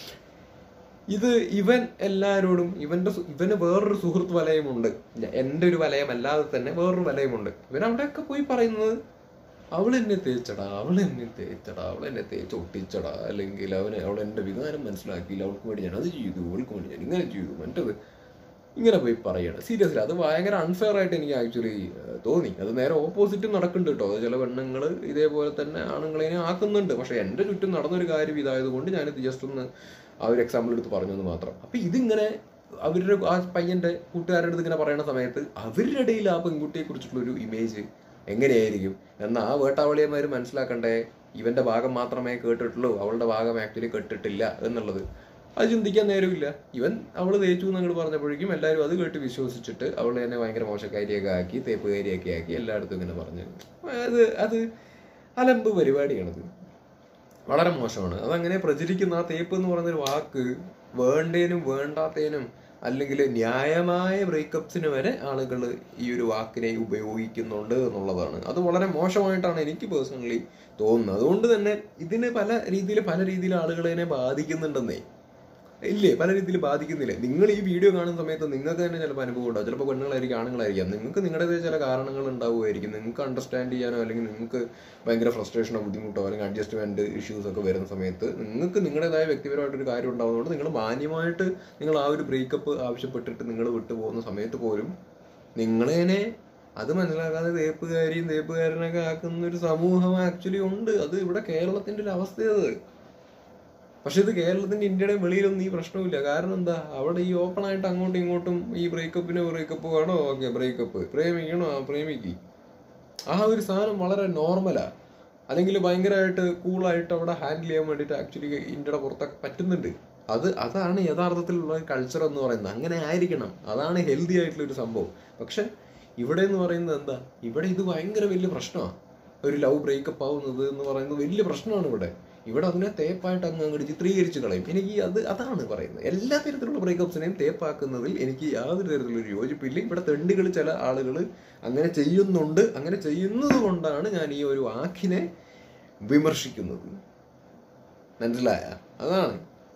Speaker 1: ഇത് ഇവൻ എല്ലാവരോടും ഇവന്റെ സു- ഇവന് വേറൊരു സുഹൃത്ത് വലയമുണ്ട് ഞ- എൻ്റെ ഒരു വലയം അല്ലാതെ തന്നെ വേറൊരു വലയമുണ്ട് ഇവൻ അവിടെയൊക്കെ പോയി പറയുന്നത് അവൾ എന്നെ തേച്ചടാ അവൾ എന്നെ തേച്ചടാ അവൾ എന്നെ തേച്ച് ഒട്ടിച്ചടാ അല്ലെങ്കിൽ അവന് അവൾ എൻ്റെ വികാരം മനസ്സിലാക്കിയില്ല അവൾക്ക് വേണ്ടി ഞാൻ അത് ചെയ്തു അവൾക്ക് വേണ്ടി ഞാൻ ഇങ്ങനെ ചെയ്തു മറ്റത് ഇങ്ങനെ പോയി പറയണം സീരിയസ്ലി അത് ഭയങ്കര അൺഫെയർ ആയിട്ട് എനിക്ക് ആക്ച്വലി തോന്നി അത് നേരെ ഓപ്പോസിറ്റും നടക്കുന്നുണ്ട് കേട്ടോ അത് ചില പെണ്ണുങ്ങൾ ഇതേപോലെ തന്നെ ആണുങ്ങളെ ആക്കുന്നുണ്ട് പക്ഷെ എൻ്റെ ചുറ്റും നടന്നൊരു കാര്യം ഇതായതുകൊണ്ട് ഞാനിത് ജസ്റ്റ് ഒന്ന് ആ ഒരു എക്സാമ്പിൾ എടുത്ത് പറഞ്ഞു എന്ന് മാത്രം അപ്പൊ ഇതിങ്ങനെ അവരുടെ ആ പയ്യന്റെ കൂട്ടുകാരുടെ അടുത്ത് ഇങ്ങനെ പറയുന്ന സമയത്ത് അവരുടെ ഇടയിൽ ആ പെൺകുട്ടിയെ കുറിച്ചിട്ടുള്ള ഒരു ഇമേജ് എങ്ങനെയായിരിക്കും എന്നാൽ ആ വേട്ടാവളിയന്മാർ മനസ്സിലാക്കണ്ടേ ഇവന്റെ ഭാഗം മാത്രമേ കേട്ടിട്ടുള്ളൂ അവളുടെ ഭാഗം ആക്ച്വലി കേട്ടിട്ടില്ല എന്നുള്ളത് അത് ചിന്തിക്കാൻ നേരമില്ല ഇവൻ അവൾ തേച്ചു എന്ന് അങ്ങോട്ട് പറഞ്ഞപ്പോഴേക്കും എല്ലാവരും അത് കേട്ട് വിശ്വസിച്ചിട്ട് അവൾ തന്നെ ഭയങ്കര മോശക്കാരിയൊക്കെ ആക്കി തേപ്പുകാരിയൊക്കെ ആക്കി എല്ലായിടത്തും ഇങ്ങനെ പറഞ്ഞു അത് അത് അലമ്പ് പരിപാടിയാണത് വളരെ മോശമാണ് അതങ്ങനെ പ്രചരിക്കുന്ന ആ തേപ്പ് എന്ന് പറയുന്ന ഒരു വാക്ക് വേണ്ടേനും വേണ്ടാത്തേനും അല്ലെങ്കിൽ ന്യായമായ ബ്രേക്കപ്സിന് വരെ ആളുകൾ ഈ ഒരു വാക്കിനെ ഉപയോഗിക്കുന്നുണ്ട് എന്നുള്ളതാണ് അത് വളരെ മോശമായിട്ടാണ് എനിക്ക് പേഴ്സണലി തോന്നുന്നത് അതുകൊണ്ട് തന്നെ ഇതിന് പല രീതിയിൽ പല രീതിയിൽ ആളുകളെ ബാധിക്കുന്നുണ്ടെന്നേ ഇല്ലേ പല രീതിയിൽ ബാധിക്കുന്നില്ലേ നിങ്ങൾ ഈ വീഡിയോ കാണുന്ന സമയത്ത് നിങ്ങൾക്ക് തന്നെ ചിലപ്പോൾ അനുഭവം ഉണ്ടാവും ചിലപ്പോൾ പെണ്ണുങ്ങളായിരിക്കും ആണുങ്ങളായിരിക്കാം നിങ്ങൾക്ക് നിങ്ങളുടേതായ ചില കാരണങ്ങൾ ഉണ്ടാവുമായിരിക്കും നിങ്ങൾക്ക് അണ്ടർസ്റ്റാൻഡ് ചെയ്യാനോ അല്ലെങ്കിൽ നിങ്ങൾക്ക് ഭയങ്കര ഫ്രസ്ട്രേഷനോ ബുദ്ധിമുട്ടോ അല്ലെങ്കിൽ അഡ്ജസ്റ്റ്മെന്റ് ഇഷ്യൂസ് ഒക്കെ വരുന്ന സമയത്ത് നിങ്ങൾക്ക് നിങ്ങളുടേതായ വ്യക്തിപരമായിട്ടൊരു കാര്യം ഉണ്ടാവുന്നതുകൊണ്ട് നിങ്ങൾ മാന്യമായിട്ട് നിങ്ങൾ ആ ഒരു ബ്രേക്കപ്പ് ആവശ്യപ്പെട്ടിട്ട് നിങ്ങൾ വിട്ടുപോകുന്ന സമയത്ത് പോലും നിങ്ങളേനെ അത് മനസ്സിലാക്കാതെ തേപ്പുകാരിയും തേപ്പുകാരനൊക്കെ ആക്കുന്ന ഒരു സമൂഹം ആക്ച്വലി ഉണ്ട് അത് ഇവിടെ കേരളത്തിന്റെ ഒരു അവസ്ഥയത് പക്ഷെ ഇത് കേരളത്തിന്റെ ഇന്ത്യയുടെ വെളിയിലൊന്നും ഈ പ്രശ്നമില്ല കാരണം എന്താ അവിടെ ഈ ഓപ്പൺ ആയിട്ട് അങ്ങോട്ടും ഇങ്ങോട്ടും ഈ ബ്രേക്കപ്പിന് ബ്രേക്കപ്പ് വേണോ ഓക്കെ ബ്രേക്കപ്പ് പ്രേമിക്കണോ ആ പ്രേമിക്ക് ആ ഒരു സാധനം വളരെ നോർമലാ അല്ലെങ്കിൽ ഭയങ്കരമായിട്ട് കൂളായിട്ട് അവിടെ ഹാൻഡിൽ ചെയ്യാൻ വേണ്ടിയിട്ട് ആക്ച്വലി ഇന്ത്യയുടെ പുറത്തൊക്കെ പറ്റുന്നുണ്ട് അത് അതാണ് യഥാർത്ഥത്തിലുള്ള കൾച്ചർ എന്ന് പറയുന്നത് അങ്ങനെ ആയിരിക്കണം അതാണ് ഹെൽത്തി ആയിട്ടുള്ള ഒരു സംഭവം പക്ഷെ ഇവിടെ എന്ന് പറയുന്നത് എന്താ ഇവിടെ ഇത് ഭയങ്കര വലിയ പ്രശ്നമാണ് ഒരു ലവ് ബ്രേക്കപ്പ് ആവുന്നത് എന്ന് പറയുന്നത് വലിയ പ്രശ്നമാണ് ഇവിടെ ഇവിടെ അതിനെ തേപ്പായിട്ട് അങ്ങ് അങ്ങോട്ട് ചിത്രീകരിച്ച് കളയും എനിക്ക് അത് അതാണ് പറയുന്നത് എല്ലാ തരത്തിലുള്ള ബ്രേക്കപ്സിനെയും തേപ്പാക്കുന്നതിൽ എനിക്ക് യാതൊരു തരത്തിലുള്ള ഒരു യോജിപ്പില്ല ഇവിടെ തെണ്ടുകൾ ചില ആളുകൾ അങ്ങനെ ചെയ്യുന്നുണ്ട് അങ്ങനെ ചെയ്യുന്നത് കൊണ്ടാണ് ഞാൻ ഈ ഒരു വാക്കിനെ വിമർശിക്കുന്നത് മനസ്സിലായ അതാണ്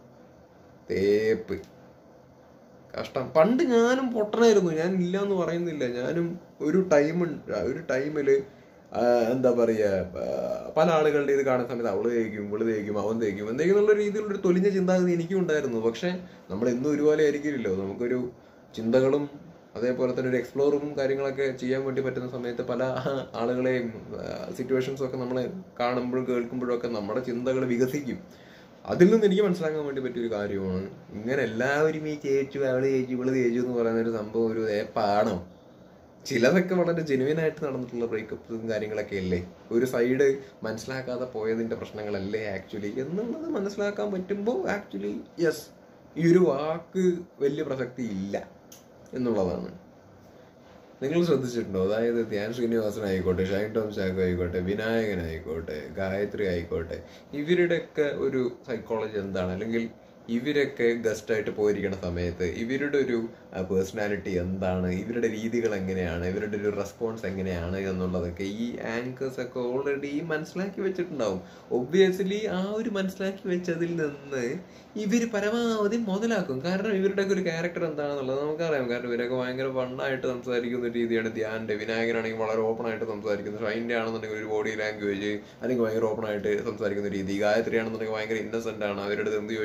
Speaker 1: തേപ്പ് കഷ്ടം പണ്ട് ഞാനും പൊട്ടനായിരുന്നു ഞാൻ ഇല്ല എന്ന് പറയുന്നില്ല ഞാനും ഒരു ടൈം ഒരു ടൈമില് എന്താ പറയാ ആ, പല ആളുകളുടെ ഇത് കാണുന്ന സമയത്ത് അവള് തേക്കും ഇവള് തേക്കും അവൻ തേക്കും എന്തെങ്കിലും എന്നുള്ള രീതിയിലുള്ള ഒരു തൊലിഞ്ഞ ചിന്താഗതി എനിക്കും ഉണ്ടായിരുന്നു പക്ഷെ നമ്മൾ എന്നും ഒരുപോലെ ആയിരിക്കില്ലല്ലോ നമുക്കൊരു ചിന്തകളും അതേപോലെ തന്നെ ഒരു എക്സ്പ്ലോറും കാര്യങ്ങളൊക്കെ ചെയ്യാൻ വേണ്ടി പറ്റുന്ന സമയത്ത് പല ആളുകളെയും സിറ്റുവേഷൻസും ഒക്കെ നമ്മൾ കാണുമ്പോഴും കേൾക്കുമ്പോഴും ഒക്കെ നമ്മുടെ ചിന്തകൾ വികസിക്കും അതിൽ നിന്ന് എനിക്ക് മനസ്സിലാക്കാൻ വേണ്ടി പറ്റിയ ഒരു കാര്യമാണ് ഇങ്ങനെ എല്ലാവരും ഈ ചേച്ചു അവള് ചേച്ചു ഇവള് ചേച്ചു എന്ന് പറയുന്ന ഒരു സംഭവം ഒരു ഏപ്പാണോ ചിലതൊക്കെ വളരെ ജെനുവിൻ ആയിട്ട് നടന്നിട്ടുള്ള ബ്രേക്കപ്സും കാര്യങ്ങളൊക്കെ അല്ലേ ഒരു സൈഡ് മനസ്സിലാക്കാതെ പോയതിന്റെ പ്രശ്നങ്ങളല്ലേ ആക്ച്വലി എന്നുള്ളത് മനസ്സിലാക്കാൻ പറ്റുമ്പോൾ ആക്ച്വലി യെസ് ഈ ഒരു വാക്ക് വലിയ പ്രസക്തി ഇല്ല എന്നുള്ളതാണ് നിങ്ങൾ ശ്രദ്ധിച്ചിട്ടുണ്ടോ അതായത് ധ്യാൻ ശ്രീനിവാസൻ ആയിക്കോട്ടെ ഷൈൻ ടോം ചാക്കോ ആയിക്കോട്ടെ വിനായകൻ ആയിക്കോട്ടെ ഗായത്രി ആയിക്കോട്ടെ ഇവരുടെയൊക്കെ ഒരു സൈക്കോളജി എന്താണ് അല്ലെങ്കിൽ ഇവരൊക്കെ ഗസ്റ്റ് ആയിട്ട് പോയിരിക്കുന്ന സമയത്ത് ഇവരുടെ ഒരു പേഴ്സണാലിറ്റി എന്താണ് ഇവരുടെ രീതികൾ എങ്ങനെയാണ് ഇവരുടെ ഒരു റെസ്പോൺസ് എങ്ങനെയാണ് എന്നുള്ളതൊക്കെ ഈ ആങ്കേഴ്സ് ഒക്കെ ഓൾറെഡി മനസ്സിലാക്കി വെച്ചിട്ടുണ്ടാവും ഒബ്വിയസ്ലി ആ ഒരു മനസ്സിലാക്കി വെച്ചതിൽ നിന്ന് ഇവർ പരമാവധി മുതലാക്കും കാരണം ഇവരുടെ ഒരു ക്യാരക്ടർ എന്താണെന്നുള്ളത് നമുക്കറിയാം കാരണം ഇവരൊക്കെ ഭയങ്കര ഫണ്ണായിട്ട് സംസാരിക്കുന്ന ഒരു രീതിയാണ് ധ്യാന്റെ വിനായകനാണെങ്കിൽ വളരെ ഓപ്പൺ ആയിട്ട് സംസാരിക്കുന്നത് ഷൈൻ്റെ ആണെന്നുണ്ടെങ്കിൽ ഒരു ബോഡി ലാംഗ്വേജ് അല്ലെങ്കിൽ ഭയങ്കര ഓപ്പൺ ആയിട്ട് സംസാരിക്കുന്ന രീതി ഗായത്രി ആണെന്നുണ്ടെങ്കിൽ ഭയങ്കര ഇന്നസെന്റ് ആണ് അവരുടെ അടുത്ത് എന്ത് ചോദിച്ചാൽ അവരുടെ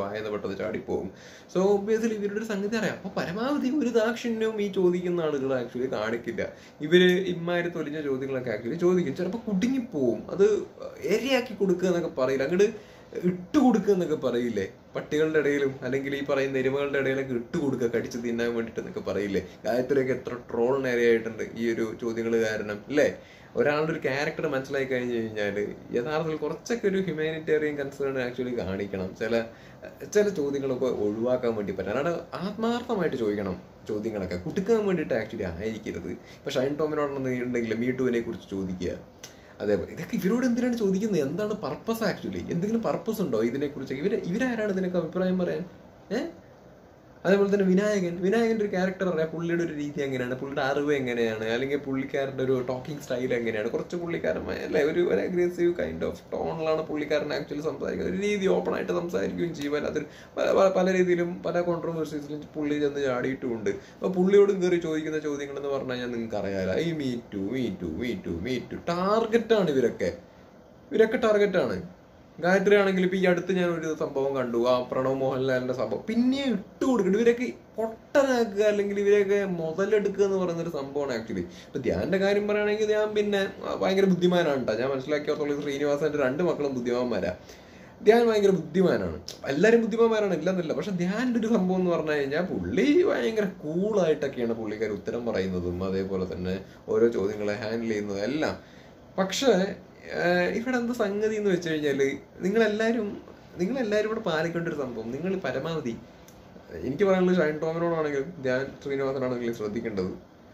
Speaker 1: വായന പെട്ടത് ചാടിപ്പോകും സോ ഒബ്വിയസ്ലി ഇവരുടെ ഒരു സംഗതി അറിയാം അപ്പൊ പരമാവധി ഒരു ദാക്ഷിണ്യവും ഈ ചോദിക്കുന്ന ആളുകൾ ആക്ച്വലി കാണിക്കില്ല ഇവര് ഇമ്മാര് തൊലിഞ്ഞ ചോദ്യങ്ങളൊക്കെ ആക്ച്വലി ചോദിക്കും ചിലപ്പോൾ കുടുങ്ങിപ്പോവും അത് ഏരിയാക്കി കൊടുക്കുക എന്നൊക്കെ പറയില്ല അങ്ങോട്ട് ഇട്ട് കൊടുക്കുക എന്നൊക്കെ പറയില്ലേ പട്ടികളുടെ ഇടയിലും അല്ലെങ്കിൽ ഈ പറയുന്ന എരുമകളുടെ ഇടയിലൊക്കെ ഇട്ട് കൊടുക്കുക കടിച്ച് തിന്നാൻ വേണ്ടിയിട്ട് എന്നൊക്കെ പറയില്ലേ ഗായത്രിയൊക്കെ എത്ര ട്രോൾ നേരെയായിട്ടുണ്ട് ഈ ഒരു ചോദ്യങ്ങൾ കാരണം അല്ലേ ഒരാളുടെ ഒരു ക്യാരക്ടർ മനസ്സിലാക്കി കഴിഞ്ഞു കഴിഞ്ഞാൽ യഥാർത്ഥത്തിൽ കുറച്ചൊക്കെ ഒരു ഹ്യൂമാനിറ്റേറിയൻ കൺസേൺ ആക്ച്വലി കാണിക്കണം ചില ചില ചോദ്യങ്ങളൊക്കെ ഒഴിവാക്കാൻ വേണ്ടി പറ്റും അല്ലാണ്ട് ആത്മാർത്ഥമായിട്ട് ചോദിക്കണം ചോദ്യങ്ങളൊക്കെ കുട്ടിക്കാൻ വേണ്ടിയിട്ട് ആക്ച്വലി ആയിരിക്കരുത് ഇപ്പൊ ഷൈൻ ടോമിനോടുണ്ടെങ്കിൽ മീട്ടുവിനെ കുറിച്ച് ചോദിക്കുക അതേപോലെ ഇതൊക്കെ ഇവരോട് എന്തിനാണ് ചോദിക്കുന്നത് എന്താണ് പർപ്പസ് ആക്ച്വലി എന്തെങ്കിലും പർപ്പസ് ഉണ്ടോ ഇതിനെക്കുറിച്ച് ഇവര് ഇവരാരാണ് ഇതിനൊക്കെ അഭിപ്രായം പറയാൻ ഏഹ് അതേപോലെ തന്നെ വിനായകൻ വിനായകന്റെ ഒരു ക്യാരക്ടർ അറിയാം പുള്ളിയുടെ ഒരു രീതി എങ്ങനെയാണ് പുള്ളിയുടെ അറിവ് എങ്ങനെയാണ് അല്ലെങ്കിൽ പുള്ളിക്കാരന്റെ ഒരു ടോക്കിംഗ് സ്റ്റൈൽ എങ്ങനെയാണ് കുറച്ച് പുള്ളിക്കാരൻ അല്ലെ ഒരു ഒരു അഗ്രസീവ് കൈൻഡ് ഓഫ് ടോണിലാണ് പുള്ളിക്കാരൻ ആക്ച്വലി സംസാരിക്കുന്നത് ഒരു രീതി ഓപ്പൺ ആയിട്ട് സംസാരിക്കുകയും ചെയ്യും അതൊരു പല പല- പല രീതിയിലും പല കോൺട്രവേഴ്സീസിലും പുള്ളി ചെന്ന് ചാടിയിട്ടുമുണ്ട് അപ്പൊ പുള്ളിയോട് കയറി ചോദിക്കുന്ന ചോദ്യങ്ങൾ എന്ന് പറഞ്ഞു കഴിഞ്ഞാൽ നിങ്ങൾക്ക് അറിയാലോ ഈ me too me too me too me too ടാർഗറ്റാണ് ഇവരൊക്കെ ഇവരൊക്കെ ടാർഗറ്റാണ് ഗായത്രി ആണെങ്കിൽ ഇപ്പൊ ഈ അടുത്ത് ഞാൻ ഒരു സംഭവം കണ്ടു ആ പ്രണവ് മോഹൻലാലിന്റെ സംഭവം പിന്നെ ഇട്ട് കൊടുക്കണം ഇവരൊക്കെ പൊട്ടനാക്കുക അല്ലെങ്കിൽ ഇവരെയൊക്കെ മുതലെടുക്കുക എന്ന് പറയുന്ന ഒരു സംഭവമാണ് ആക്ച്വലി ഇപ്പൊ ധ്യാന്റെ കാര്യം പറയുകയാണെങ്കിൽ ഞാൻ പിന്നെ ആ, ഭയങ്കര ബുദ്ധിമാനാണ് കേട്ടോ ഞാൻ മനസ്സിലാക്കിയോടത്തോളം ശ്രീനിവാസന്റെ രണ്ട് മക്കളും ബുദ്ധിമാന്മാരാ ധ്യാൻ ഭയങ്കര ബുദ്ധിമാനാണ് എല്ലാവരും ബുദ്ധിമാന്മാരാണ് ഇല്ലെന്നില്ല പക്ഷെ ധ്യാൻ്റെ ഒരു സംഭവം എന്ന് പറഞ്ഞു കഴിഞ്ഞാൽ പുള്ളി ഭയങ്കര കൂളായിട്ടൊക്കെയാണ് പുള്ളിക്കാർ ഉത്തരം പറയുന്നതും അതേപോലെ തന്നെ ഓരോ ചോദ്യങ്ങളെ ഹാൻഡിൽ ചെയ്യുന്നതും എല്ലാം പക്ഷേ ഏഹ് ഇവിടെ എന്ത് സംഗതി എന്ന് വെച്ച് കഴിഞ്ഞാല് നിങ്ങളെല്ലാരും നിങ്ങളെല്ലാരും കൂടെ പാലിക്കേണ്ട ഒരു സംഭവം നിങ്ങൾ പരമാവധി എനിക്ക് പറയാനുള്ളത് ഷൈൻ ടോമിനോടാണെങ്കിലും ധ്യാൻ ശ്രീനിവാസനാണെങ്കിലും ശ്രദ്ധിക്കേണ്ടത്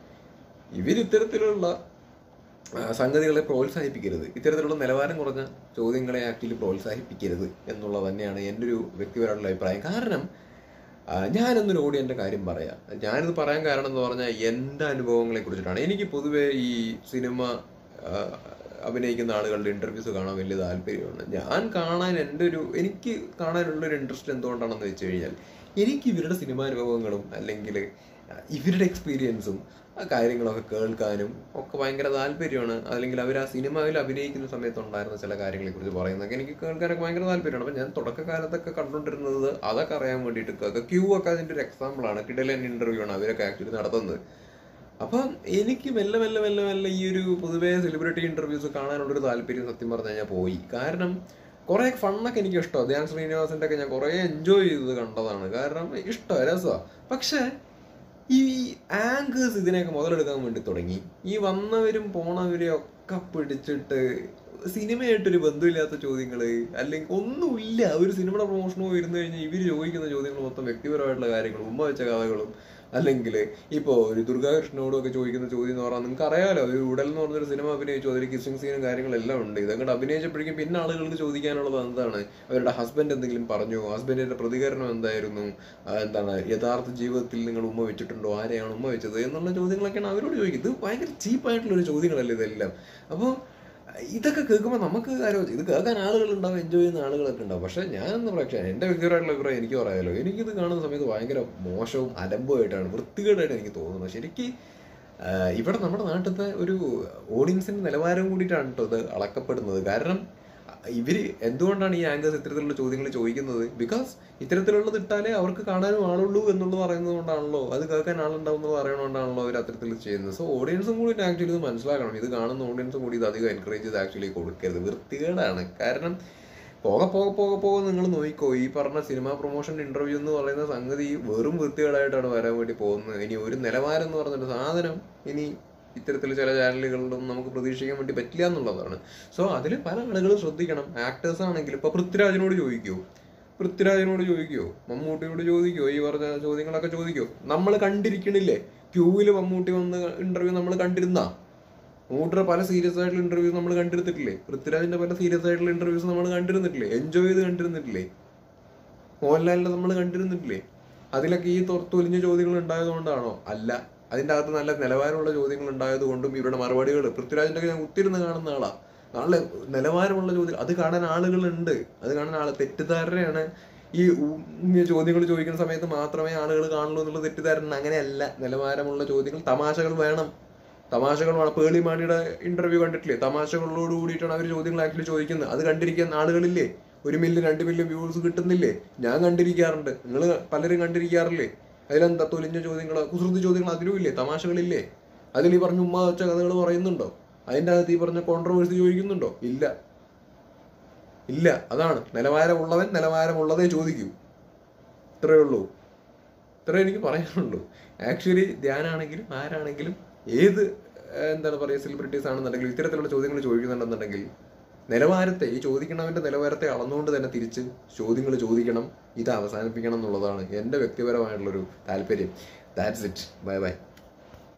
Speaker 1: ഇവർ ഇത്തരത്തിലുള്ള ആ, സംഗതികളെ പ്രോത്സാഹിപ്പിക്കരുത് ഇത്തരത്തിലുള്ള നിലവാരം കുറഞ്ഞ ചോദ്യങ്ങളെ ആക്ച്വലി പ്രോത്സാഹിപ്പിക്കരുത് എന്നുള്ളത് തന്നെയാണ് എൻ്റെ ഒരു വ്യക്തിപരമായിട്ടുള്ള അഭിപ്രായം കാരണം ആ, ഞാനൊന്നൊരു ഓഡിയൻ്റെ കാര്യം പറയാം ഞാനിത് പറയാൻ കാരണം എന്ന് പറഞ്ഞാൽ എൻ്റെ അനുഭവങ്ങളെ കുറിച്ചിട്ടാണ് എനിക്ക് പൊതുവേ ഈ സിനിമ ആ, അഭിനയിക്കുന്ന ആളുകളുടെ ഇന്റർവ്യൂസ് കാണാൻ വലിയ താല്പര്യമാണ് ഞാൻ കാണാൻ എൻ്റെ ഒരു എനിക്ക് കാണാനുള്ള ഒരു ഇൻട്രസ്റ്റ് എന്തുകൊണ്ടാണെന്ന് വെച്ച് കഴിഞ്ഞാൽ എനിക്ക് ഇവരുടെ സിനിമാനുഭവങ്ങളും അല്ലെങ്കിൽ ഇവരുടെ എക്സ്പീരിയൻസും ആ കാര്യങ്ങളൊക്കെ കേൾക്കാനും ഒക്കെ ഭയങ്കര താല്പര്യമാണ് അല്ലെങ്കിൽ അവർ ആ സിനിമയിൽ അഭിനയിക്കുന്ന സമയത്ത് ഉണ്ടായിരുന്ന ചില കാര്യങ്ങളെ കുറിച്ച് പറയുന്നതൊക്കെ എനിക്ക് കേൾക്കാനൊക്കെ ഭയങ്കര താല്പര്യമാണ് അപ്പം ഞാൻ തുടക്കകാലത്തൊക്കെ കണ്ടുകൊണ്ടിരുന്നത് അതൊക്കെ അറിയാൻ വേണ്ടിയിട്ട് കേൾക്കുക ക്യൂ ഒക്കെ അതിൻ്റെ ഒരു എക്സാമ്പിളാണ് കിടലൻ ഇന്റർവ്യൂ ആണ് അവരൊക്കെ ആക്ച്വലി നടത്തുന്നത് അപ്പം എനിക്ക് മെല്ലെ മെല്ലെ മെല്ലെ മെല്ലെ ഈ ഒരു പൊതുവേ സെലിബ്രിറ്റി ഇന്റർവ്യൂസ് കാണാനുള്ളൊരു താല്പര്യം സത്യം പറഞ്ഞു കഴിഞ്ഞാൽ പോയി കാരണം കുറെ ഫണ്ണൊക്കെ എനിക്ക് ഇഷ്ടമാണ് ധ്യാൻ ശ്രീനിവാസന്റെ ഒക്കെ ഞാൻ കുറെ എൻജോയ് ചെയ്തത് കണ്ടതാണ് കാരണം ഇഷ്ടമാണ് രസമാണ് പക്ഷേ ഈ ആങ്കേഴ്സ് ഇതിനെയൊക്കെ മുതലെടുക്കാൻ വേണ്ടി തുടങ്ങി ഈ വന്നവരും പോണവരും ഒക്കെ പിടിച്ചിട്ട് സിനിമയായിട്ടൊരു ബന്ധമില്ലാത്ത ചോദ്യങ്ങള് അല്ലെങ്കിൽ ഒന്നുമില്ല ഒരു സിനിമയുടെ പ്രൊമോഷനോ ഇരുന്ന് കഴിഞ്ഞാൽ ഇവർ ചോദിക്കുന്ന ചോദ്യങ്ങൾ മൊത്തം വ്യക്തിപരമായിട്ടുള്ള കാര്യങ്ങളും ഉമ്മ വെച്ച കഥകളും അല്ലെങ്കിൽ ഇപ്പോൾ ഒരു ദുർഗാകൃഷ്ണനോടും ഒക്കെ ചോദിക്കുന്ന ചോദ്യം എന്ന് പറഞ്ഞാൽ നിങ്ങൾക്ക് അറിയാലോ ഒരു ഉടൽ എന്ന് പറഞ്ഞൊരു സിനിമ അഭിനയിച്ചു അതിൽ കിസ്സിംഗ് സീനും കാര്യങ്ങളെല്ലാം ഉണ്ട് ഇതങ്ങോട്ട് അഭിനയിച്ചപ്പോഴേക്കും പിന്നെ ആളുകൾക്ക് ചോദിക്കാനുള്ളത് എന്താണ് അവരുടെ ഹസ്ബൻഡ് എന്തെങ്കിലും പറഞ്ഞു ഹസ്ബൻഡിന്റെ പ്രതികരണം എന്തായിരുന്നു ആ, എന്താണ് യഥാർത്ഥ ജീവിതത്തിൽ നിങ്ങൾ ഉമ്മ വെച്ചിട്ടുണ്ടോ ആരെയാണ് ഉമ്മ വെച്ചത് എന്നുള്ള ചോദ്യങ്ങളൊക്കെയാണ് അവരോട് ചോദിക്കുന്നത് ഇത് ഭയങ്കര ചീപ്പായിട്ടുള്ള ഒരു ചോദ്യങ്ങളല്ലേ ഇതെല്ലാം അപ്പോൾ ഇതൊക്കെ കേൾക്കുമ്പോൾ നമുക്ക് ആലോചിച്ച് ഇത് കേൾക്കാൻ ആളുകളുണ്ടാവും എൻജോയ് ചെയ്യുന്ന ആളുകളൊക്കെ ഉണ്ടാവും പക്ഷെ ഞാനെന്ന് പ്രേക്ഷകൻ എൻ്റെ വ്യക്തിപരമായിട്ടുള്ള അഭിപ്രായം എനിക്ക് പറയാമല്ലോ എനിക്കിത് കാണുന്ന സമയത്ത് ഭയങ്കര മോശവും അലമ്പുമായിട്ടാണ് വൃത്തികേടായിട്ട് എനിക്ക് തോന്നുന്നത് ശരിക്ക് ആ, ഇവിടെ നമ്മുടെ നാട്ടിലത്തെ ഒരു ഓഡിയൻസിന്റെ നിലവാരം കൂടിയിട്ടാണ് കേട്ടോ ഇത് അളക്കപ്പെടുന്നത് കാരണം ഇവര് എന്തുകൊണ്ടാണ് ഈ ആങ്കേഴ്സ് ഇത്തരത്തിലുള്ള ചോദ്യങ്ങൾ ചോദിക്കുന്നത് ബിക്കോസ് ഇത്തരത്തിലുള്ളത് ഇട്ടാലേ അവർക്ക് കാണാനും ആളുള്ളൂ എന്നുള്ളത് പറയുന്നത് കൊണ്ടാണല്ലോ അത് കേൾക്കാൻ ആളുണ്ടാവും എന്ന് പറയുന്നതുകൊണ്ടാണല്ലോ അവർ അത്തരത്തിൽ ചെയ്യുന്നത് സോ ഓഡിയൻസും കൂടി ആക്ച്വലി ഇത് മനസ്സിലാക്കണം ഇത് കാണുന്ന ഓഡിയൻസും കൂടി ഇത് അധികം എൻകറേജ് ചെയ്ത് ആക്ച്വലി കൊടുക്കരുത് വൃത്തികേടാണ് കാരണം പോകെ പോകെ പോകെ പോകെ നിങ്ങൾ നോക്കിക്കോ ഈ പറഞ്ഞ സിനിമ പ്രൊമോഷൻ ഇന്റർവ്യൂ എന്ന് പറയുന്ന സംഗതി വെറും വൃത്തികേടായിട്ടാണ് വരാൻ വേണ്ടി പോകുന്നത് ഇനി ഒരു നിലവാരം എന്ന് പറഞ്ഞൊരു സാധനം ഇനി ഇത്തരത്തിൽ ചില ചാനലുകളിലും നമുക്ക് പ്രതീക്ഷിക്കാൻ വേണ്ടി പറ്റില്ല എന്നുള്ളതാണ് സോ അതിൽ പല ആളുകളും ശ്രദ്ധിക്കണം ആക്ടേഴ്സ് ആണെങ്കിൽ ഇപ്പൊ പൃഥ്വിരാജിനോട് ചോദിക്കൂ പൃഥ്വിരാജിനോട് ചോദിക്കോ മമ്മൂട്ടിയോട് ചോദിക്കോ ഈ പറഞ്ഞ ചോദ്യങ്ങളൊക്കെ ചോദിക്കോ നമ്മൾ കണ്ടിരിക്കണില്ലേ ക്യൂവിൽ മമ്മൂട്ടി വന്ന് ഇന്റർവ്യൂ നമ്മൾ കണ്ടിരുന്നാ മമ്മൂട്ടിയുടെ പല സീരിയസ് ആയിട്ടുള്ള ഇന്റർവ്യൂസ് നമ്മൾ കണ്ടിരുന്നിട്ടില്ലേ പൃഥ്വിരാജിന്റെ പല സീരിയസ് ആയിട്ടുള്ള ഇന്റർവ്യൂസ് നമ്മൾ കണ്ടിരുന്നിട്ടില്ലേ എൻജോയ് ചെയ്ത് കണ്ടിരുന്നിട്ടില്ലേ മോഹൻലാലിന്റെ നമ്മൾ കണ്ടിരുന്നിട്ടില്ലേ അതിലൊക്കെ ഈ തൊ- തൊലിഞ്ഞ ചോദ്യങ്ങൾ ഉണ്ടായതുകൊണ്ടാണോ അല്ല അതിന്റെ അകത്ത് നല്ല നിലവാരമുള്ള ചോദ്യങ്ങൾ ഉണ്ടായത് കൊണ്ടും ഇവരുടെ മറുപടികൾ പൃഥ്വിരാജിന്റെ ഒക്കെ ഞാൻ കുത്തിരുന്ന് കാണുന്ന ആളാ നല്ല നിലവാരമുള്ള ചോദ്യം അത് കാണാൻ ആളുകളുണ്ട് അത് കാണാൻ ആള് തെറ്റിദ്ധാരണയാണ് ഈ ചോദ്യങ്ങൾ ചോദിക്കുന്ന സമയത്ത് മാത്രമേ ആളുകൾ കാണുള്ളൂ എന്നുള്ള തെറ്റിദ്ധാരണ അങ്ങനെയല്ല നിലവാരമുള്ള ചോദ്യങ്ങൾ തമാശകൾ വേണം തമാശകൾ വേണം പേളിമാണിയുടെ ഇന്റർവ്യൂ കണ്ടിട്ടില്ലേ തമാശകളോട് കൂടിയിട്ടാണ് അവർ ചോദ്യങ്ങൾ ആക്ച്വലി ചോദിക്കുന്നത് അത് കണ്ടിരിക്കുന്ന ആളുകളില്ലേ ഒരു മില്യൺ രണ്ട് മില്യൺ വ്യൂസ് കിട്ടുന്നില്ലേ ഞാൻ കണ്ടിരിക്കാറുണ്ട് നിങ്ങൾ പലരും കണ്ടിരിക്കാറില്ലേ അതിലെന്താ തൊലിഞ്ഞ ചോദ്യങ്ങൾ കുസൃതി ചോദ്യങ്ങൾ അതിലും ഇല്ലേ തമാശകളില്ലേ അതിൽ ഈ പറഞ്ഞ ഉമ്മ വെച്ച കഥകൾ പറയുന്നുണ്ടോ അതിൻ്റെ അകത്ത് ഈ പറഞ്ഞ കോൺട്രവേഴ്സി ചോദിക്കുന്നുണ്ടോ ഇല്ല ഇല്ല അതാണ് നിലവാരമുള്ളവൻ നിലവാരമുള്ളതേ ചോദിക്കൂ ഇത്രയേ ഉള്ളൂ ഇത്രേ എനിക്ക് പറയാനുള്ളൂ ആക്ച്വലി ധ്യാനാണെങ്കിലും ആരാണെങ്കിലും ഏത് ഏഹ്, എന്താണ് പറയുക സെലിബ്രിറ്റീസ് ആണെന്നുണ്ടെങ്കിൽ ഇത്തരത്തിലുള്ള ചോദ്യങ്ങൾ ചോദിക്കുന്നുണ്ടെന്നുണ്ടെങ്കിൽ നിലവാരത്തെ ഈ ചോദിക്കണവന്റെ നിലവാരത്തെ അളന്നുകൊണ്ട് തന്നെ തിരിച്ച് ചോദ്യങ്ങൾ ചോദിക്കണം ഇത് അവസാനിപ്പിക്കണം എന്നുള്ളതാണ് എൻ്റെ വ്യക്തിപരമായിട്ടുള്ളൊരു താല്പര്യം ദാറ്റ്സ് ഇറ്റ് ബൈ ബൈ